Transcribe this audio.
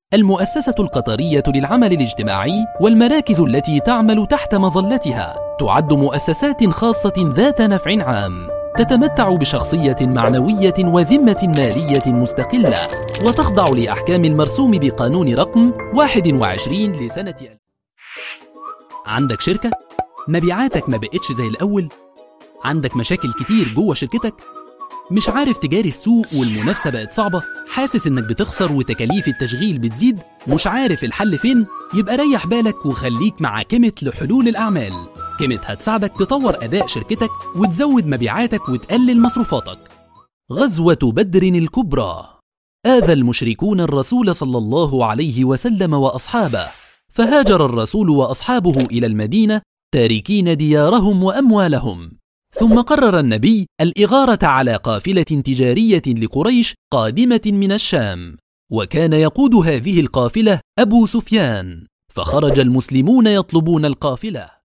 المؤسسة القطرية للعمل الاجتماعي والمراكز التي تعمل تحت مظلتها تعد مؤسسات خاصة ذات نفع عام تتمتع بشخصية معنوية وذمة مالية مستقلة وتخضع لأحكام المرسوم بقانون رقم 21 لسنة عندك شركة؟ مبيعاتك ما بقتش زي الأول؟ عندك مشاكل كتير جوه شركتك؟ مش عارف تجاري السوق والمنافسة بقت صعبة حاسس انك بتخسر وتكاليف التشغيل بتزيد مش عارف الحل فين يبقى ريح بالك وخليك مع كيمت لحلول الأعمال كيمت هتساعدك تطور أداء شركتك وتزود مبيعاتك وتقلل مصروفاتك غزوة بدر الكبرى آذى المشركون الرسول صلى الله عليه وسلم وأصحابه فهاجر الرسول وأصحابه إلى المدينة تاركين ديارهم وأموالهم ثم قرر النبي الإغارة على قافلة تجارية لقريش قادمة من الشام وكان يقود هذه القافلة أبو سفيان فخرج المسلمون يطلبون القافلة